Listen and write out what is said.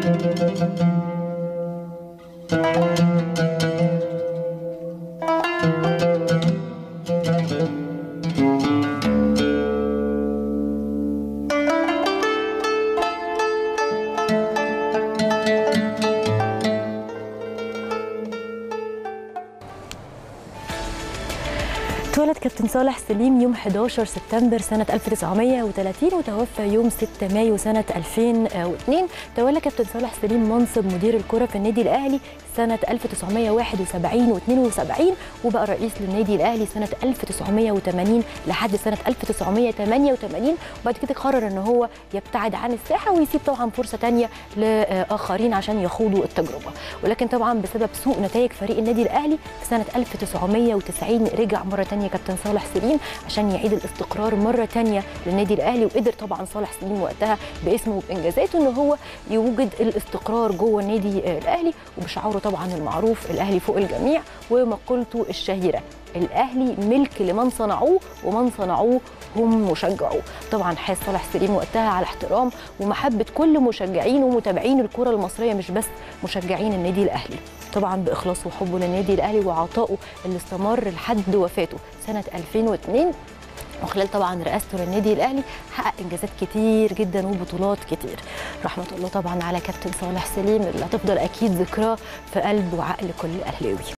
اتولد كابتن صالح سليم يوم 11 سبتمبر سنة 1930 وتوفى يوم 6 مايو سنة 2002 تولى كابتن صالح سليم منصب مدير الكرة في النادي الأهلي سنة 1971 و72 وبقى رئيس للنادي الأهلي سنة 1980 لحد سنة 1988 وبعد كده قرر ان هو يبتعد عن الساحة ويسيب طبعا فرصة تانية لآخرين عشان يخوضوا التجربة ولكن طبعا بسبب سوء نتائج فريق النادي الأهلي في سنة 1990 رجع مرة تانية كابتن صالح سليم عشان يعيد الاستقرار مرة تانية للنادي الأهلي وقدر طبعا صالح سليم وقتها باسمه وبإنجازاته ان هو يوجد الاستقرار جوه النادي الأهلي وبشعاره طبعا المعروف الأهلي فوق الجميع ومقولته الشهيرة الاهلي ملك لمن صنعوه ومن صنعوه هم مشجعوه طبعا حاز صالح سليم وقتها على احترام ومحبه كل مشجعين ومتابعين الكره المصريه مش بس مشجعين النادي الاهلي طبعا باخلاصه وحبه للنادي الاهلي وعطائه اللي استمر لحد وفاته سنه 2002 وخلال طبعا رئاسته للنادي الاهلي حقق انجازات كتير جدا وبطولات كتير رحمه الله طبعا على كابتن صالح سليم اللي هتفضل اكيد ذكراه في قلب وعقل كل اهلاوي